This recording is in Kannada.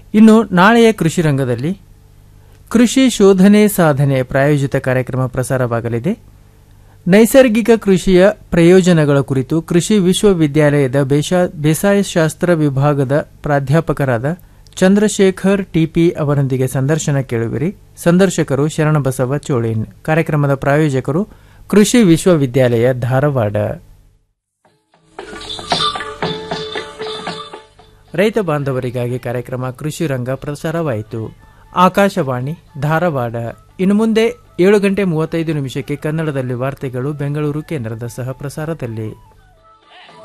ಇನ್ನು ನಾಳೆಯ ಕೃಷಿ ರಂಗದಲ್ಲಿ ಕೃಷಿ ಶೋಧನೆ ಸಾಧನೆ ಪ್ರಾಯೋಜಿತ ಕಾರ್ಯಕ್ರಮ ಪ್ರಸಾರವಾಗಲಿದೆ ನೈಸರ್ಗಿಕ ಕೃಷಿಯ ಪ್ರಯೋಜನಗಳ ಕುರಿತು ಕೃಷಿ ವಿಶ್ವವಿದ್ಯಾಲಯದ ಬೇಷಾ- ಬೇಸಾಯ ಶಾಸ್ತ್ರ ವಿಭಾಗದ ಪ್ರಾಧ್ಯಾಪಕರಾದ ಚಂದ್ರಶೇಖರ್ ಟಿಪಿ ಅವರೊಂದಿಗೆ ಸಂದರ್ಶನ ಕೇಳುವಿರಿ ಸಂದರ್ಶಕರು ಶರಣಬಸವ ಚೋಳಿನ್ ಕಾರ್ಯಕ್ರಮದ ಪ್ರಾಯೋಜಕರು ಕೃಷಿ ವಿಶ್ವವಿದ್ಯಾಲಯ ಧಾರವಾಡ ರೈತ ಬಾಂಧವರಿಗಾಗಿ ಕಾರ್ಯಕ್ರಮ ಕೃಷಿ ರಂಗ ಪ್ರಸಾರವಾಯಿತು ಆಕಾಶವಾಣಿ ಧಾರವಾಡ ಇನ್ನು ಮುಂದೆ ಏಳು ಗಂಟೆ ಮೂವತ್ತೈದು ನಿಮಿಷಕ್ಕೆ ಕನ್ನಡದಲ್ಲಿ ವಾರ್ತೆಗಳು ಬೆಂಗಳೂರು ಕೇಂದ್ರದ ಸಹ ಪ್ರಸಾರದಲ್ಲಿ